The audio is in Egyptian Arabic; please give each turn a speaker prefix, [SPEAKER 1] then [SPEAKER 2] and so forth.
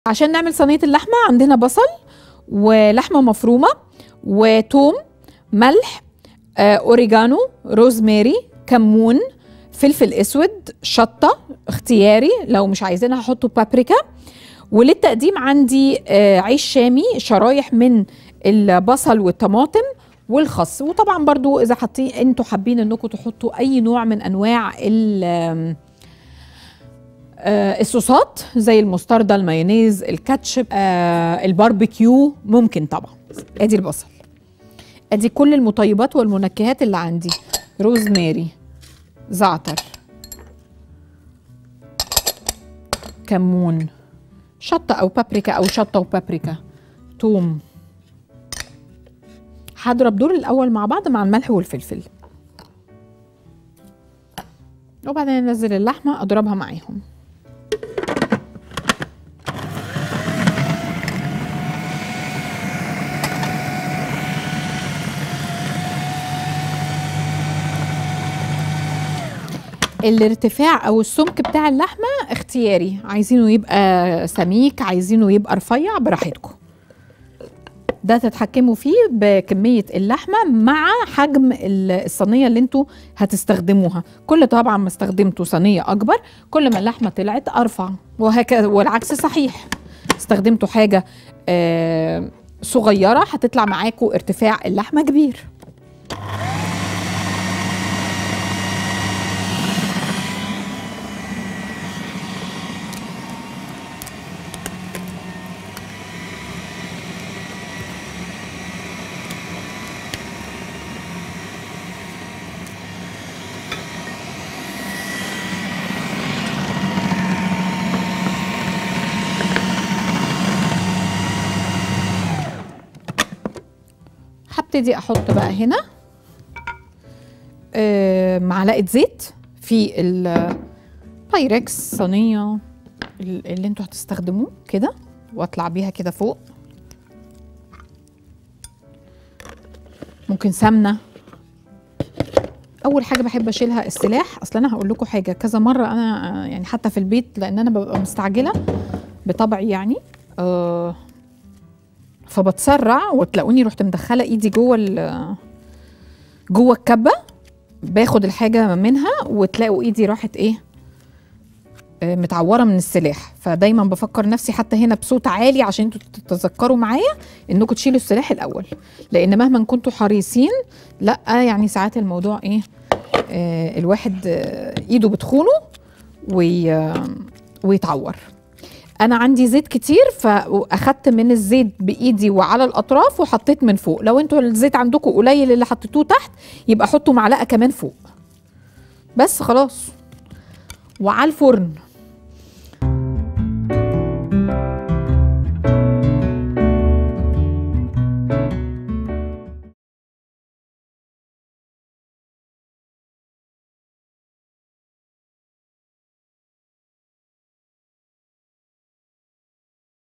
[SPEAKER 1] عشان نعمل صينيه اللحمه عندنا بصل ولحمه مفرومه وتوم ملح آه، اوريجانو روزماري كمون فلفل اسود شطه اختياري لو مش عايزينها هحطوا بابريكا وللتقديم عندي آه، عيش شامي شرايح من البصل والطماطم والخس وطبعا برضو اذا حاطين انتوا حابين انكم تحطوا اي نوع من انواع ال آم، آه، الصوصات زي المستردة المايونيز الكاتشب آه، الباربيكيو ممكن طبعا ادي البصل ادي كل المطيبات والمنكهات اللي عندي روزماري زعتر كمون شطة أو بابريكا أو شطة وبابريكا توم هضرب دول الأول مع بعض مع الملح والفلفل وبعدين انزل اللحمة اضربها معاهم الارتفاع او السمك بتاع اللحمه اختياري عايزينه يبقى سميك عايزينه يبقى رفيع براحتكم ده تتحكموا فيه بكميه اللحمه مع حجم ال- الصينيه اللي انتوا هتستخدموها كل طبعا ما استخدمتوا صينيه اكبر كل ما اللحمه طلعت ارفع وهكذا والعكس صحيح استخدمتوا حاجه آه، صغيره هتطلع معاكم ارتفاع اللحمه كبير هبتدي احط بقى هنا آه، معلقه زيت في البايركس صينيه ال- اللي انتوا هتستخدموه كده واطلع بيها كده فوق ممكن سمنه اول حاجه بحب اشيلها السلاح اصل انا هقول لكم حاجه كذا مره انا آه، يعني حتى في البيت لان انا ببقى مستعجله بطبعي يعني آه فبتسرع وتلاقوني رحت مدخله ايدي جوه ال- جوه الكبه باخد الحاجه منها وتلاقوا ايدي راحت ايه آه، متعوره من السلاح فدايما بفكر نفسي حتى هنا بصوت عالي عشان انتوا تتذكروا معايا انكم تشيلوا السلاح الاول لان مهما كنتوا حريصين لا يعني ساعات الموضوع ايه آه الواحد آه ايده بتخونه وي آه، ويتعور انا عندي زيت كتير فاخدت من الزيت بايدي وعلى الاطراف وحطيت من فوق لو انتوا الزيت عندكم قليل اللي حطيتوه تحت يبقى حطوا معلقه كمان فوق بس خلاص وعلى الفرن